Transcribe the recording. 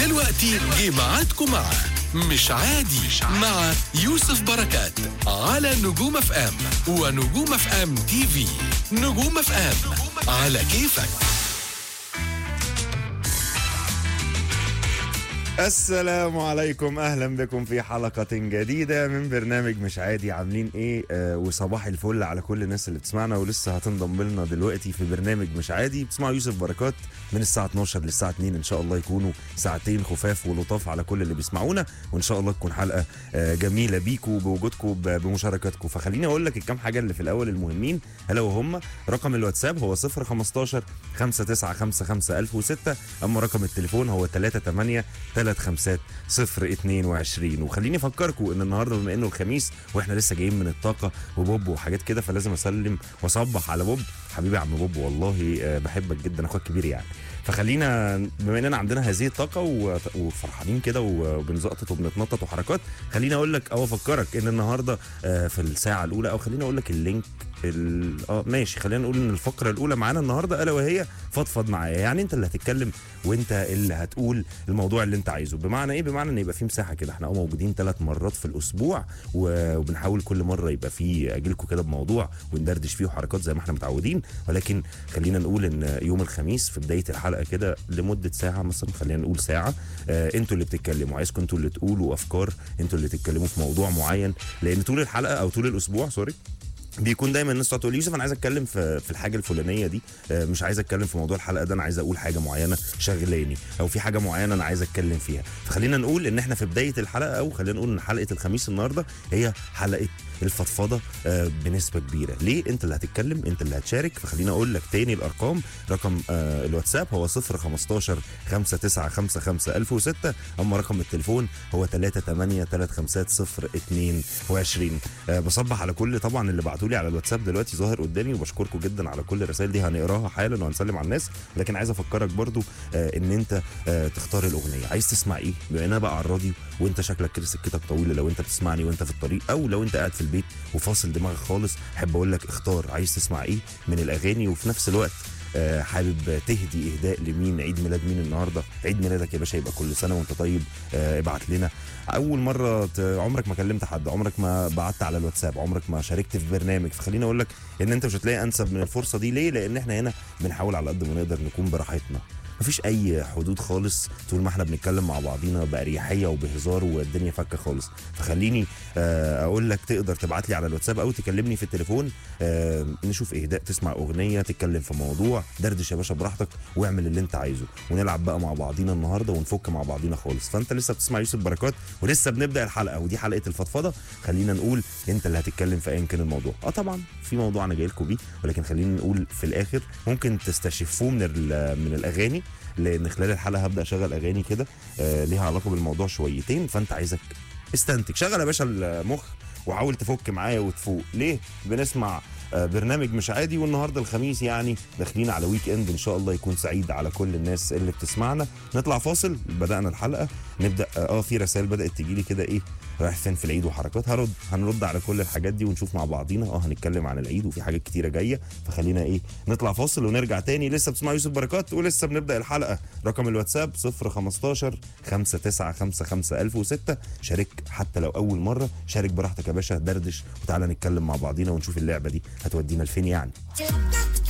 دلوقتي جه ميعادكم مع مش عادي مع يوسف بركات على نجوم اف ام ونجوم اف ام تي في نجوم اف ام على كيفك السلام عليكم اهلا بكم في حلقة جديدة من برنامج مش عادي عاملين ايه آه وصباح الفل على كل الناس اللي بتسمعنا ولسه هتنضم لنا دلوقتي في برنامج مش عادي بتسمعوا يوسف بركات من الساعة 12 للساعة 2 ان شاء الله يكونوا ساعتين خفاف ولطاف على كل اللي بيسمعونا وان شاء الله تكون حلقة آه جميلة بيكم بوجودكم ب- بمشاركاتكم فخليني اقول لك الكام حاجة اللي في الاول المهمين هلا وهم رقم الواتساب هو 015 5955 1006 اما رقم التليفون هو 38 35 022 وخليني افكركم ان النهارده بما انه الخميس واحنا لسه جايين من الطاقه وبوب وحاجات كده فلازم اسلم واصبح على بوب حبيبي يا عم بوب والله آه، بحبك جدا اخوك كبير يعني فخلينا بما اننا عندنا هذه الطاقه و- وفرحانين كده وبنزقطط وبنتنطط وحركات خليني اقول لك او افكرك ان النهارده آه، في الساعه الاولى او خليني اقول لك اللينك ال- اه ماشي خلينا نقول ان الفقره الاولى معانا النهارده الا وهي فضفض معايا يعني انت اللي هتتكلم وانت اللي هتقول الموضوع اللي انت عايزه بمعنى ايه بمعنى ان يبقى في مساحه كده احنا اه موجودين ثلاث مرات في الاسبوع و- وبنحاول كل مره يبقى في اجيلكم كده بموضوع وندردش فيه وحركات زي ما احنا متعودين ولكن خلينا نقول ان يوم الخميس في بدايه الحلقه كده لمده ساعه مثلا خلينا نقول ساعه آه انتوا اللي بتتكلموا عايزكم انتوا اللي تقولوا افكار انتوا اللي تتكلموا في موضوع معين لان طول الحلقه او طول الاسبوع سوري بيكون دايما الناس تقعد تقول لي يوسف انا عايز اتكلم في في الحاجه الفلانيه دي آه، مش عايز اتكلم في موضوع الحلقه ده انا عايز اقول حاجه معينه شغلاني او في حاجه معينه انا عايز اتكلم فيها فخلينا نقول ان احنا في بدايه الحلقه او خلينا نقول ان حلقه الخميس النهارده هي حلقه الفضفضه آه، بنسبه كبيره ليه انت اللي هتتكلم انت اللي هتشارك فخلينا اقول لك تاني الارقام رقم آه، الواتساب هو 015 5955 1006 اما رقم التليفون هو 38 أه بصبح على كل طبعا اللي بعتوا لي على الواتساب دلوقتي ظاهر قدامي وبشكركم جدا على كل الرسائل دي هنقراها حالا وهنسلم على الناس لكن عايز افكرك برضو آه ان انت آه تختار الاغنيه عايز تسمع ايه بما انها بقى على الراديو وانت شكلك كده سكتك طويله لو انت بتسمعني وانت في الطريق او لو انت قاعد في البيت وفاصل دماغك خالص احب اقول لك اختار عايز تسمع ايه من الاغاني وفي نفس الوقت آه، حابب تهدي اهداء لمين عيد ميلاد مين النهارده عيد ميلادك يا باشا يبقى كل سنه وانت طيب آه، ابعت لنا اول مره ت... عمرك ما كلمت حد عمرك ما بعت على الواتساب عمرك ما شاركت في برنامج فخليني اقول لك ان انت مش هتلاقي انسب من الفرصه دي ليه لان احنا هنا بنحاول على قد ما نقدر نكون براحتنا مفيش اي حدود خالص طول ما احنا بنتكلم مع بعضينا باريحيه وبهزار والدنيا فكه خالص فخليني آه، اقول لك تقدر تبعت لي على الواتساب او تكلمني في التليفون آه، نشوف اهداء تسمع اغنيه تتكلم في موضوع دردش يا باشا براحتك واعمل اللي انت عايزه ونلعب بقى مع بعضينا النهارده ونفك مع بعضينا خالص فانت لسه بتسمع يوسف بركات ولسه بنبدا الحلقه ودي حلقه الفضفضه خلينا نقول انت اللي هتتكلم في ايا كان الموضوع اه طبعا في موضوع انا جاي لكم بيه ولكن خلينا نقول في الاخر ممكن تستشفوه من ال- من الاغاني لان خلال الحلقه هبدا اشغل اغاني كده آه ليها علاقه بالموضوع شويتين فانت عايزك استنتج شغل يا باشا المخ وحاول تفك معايا وتفوق ليه بنسمع آه، برنامج مش عادي والنهارده الخميس يعني داخلين على ويك اند ان شاء الله يكون سعيد على كل الناس اللي بتسمعنا نطلع فاصل بدانا الحلقه نبدا اه آه، في رسائل بدات تجي لي كده ايه رايح فين في العيد وحركات هرد هنرد على كل الحاجات دي ونشوف مع بعضينا اه هنتكلم عن العيد وفي حاجات كتيره جايه فخلينا ايه نطلع فاصل ونرجع تاني لسه بتسمعوا يوسف بركات ولسه بنبدا الحلقه رقم الواتساب 015 5955 1006 شارك حتى لو اول مره شارك براحتك يا باشا دردش وتعالى نتكلم مع بعضينا ونشوف اللعبه دي هتودينا لفين يعني